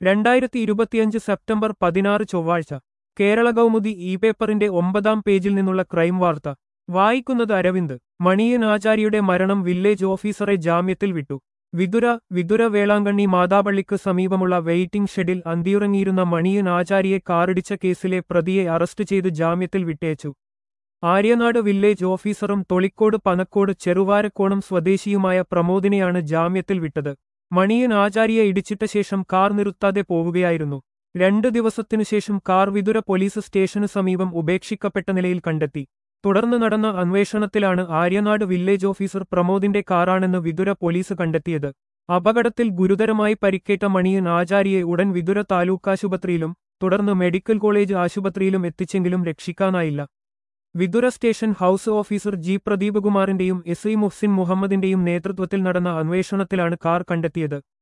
രണ്ടായിരത്തി ഇരുപത്തിയഞ്ച് സെപ്റ്റംബർ പതിനാറ് ചൊവ്വാഴ്ച കേരള കൗമുദി ഇ പേപ്പറിന്റെ ഒമ്പതാം പേജിൽ നിന്നുള്ള ക്രൈം വാർത്ത വായിക്കുന്നത് അരവിന്ദ് മണിയൻ ആചാര്യയുടെ മരണം വില്ലേജ് ഓഫീസറെ ജാമ്യത്തിൽ വിട്ടു വിതുര വിതുര വേളാങ്കണ്ണി മാതാപള്ളിക്ക് സമീപമുള്ള വെയിറ്റിംഗ് ഷെഡിൽ അന്തിയുറങ്ങിയിരുന്ന മണിയൻ ആചാര്യയെ കാറിടിച്ച കേസിലെ പ്രതിയെ അറസ്റ്റ് ചെയ്ത് ജാമ്യത്തിൽ വിട്ടേച്ചു ആര്യനാട് വില്ലേജ് ഓഫീസറും തൊളിക്കോട് പനക്കോട് ചെറുവാരക്കോണം സ്വദേശിയുമായ പ്രമോദിനെയാണ് ജാമ്യത്തിൽ വിട്ടത് മണിയൻ ആചാര്യയെ ഇടിച്ചിട്ട ശേഷം കാർ നിർത്താതെ പോവുകയായിരുന്നു രണ്ടു ദിവസത്തിനുശേഷം കാർ വിതുര പോലീസ് സ്റ്റേഷനു സമീപം ഉപേക്ഷിക്കപ്പെട്ട നിലയിൽ കണ്ടെത്തി തുടർന്ന് നടന്ന അന്വേഷണത്തിലാണ് ആര്യനാട് വില്ലേജ് ഓഫീസർ പ്രമോദിന്റെ കാറാണെന്ന് വിതുര പോലീസ് കണ്ടെത്തിയത് അപകടത്തിൽ ഗുരുതരമായി പരിക്കേറ്റ മണിയൻ ആചാര്യയെ ഉടൻ വിതുര താലൂക്കാശുപത്രിയിലും തുടർന്ന് മെഡിക്കൽ കോളേജ് ആശുപത്രിയിലും എത്തിച്ചെങ്കിലും രക്ഷിക്കാനായില്ല Vithura station house officer G പ്രദീപകുമാറിന്റെയും എസ് ഐ മുഹ്സിൻ മുഹമ്മദിന്റെയും നേതൃത്വത്തിൽ നടന്ന അന്വേഷണത്തിലാണ് കാർ കണ്ടെത്തിയത്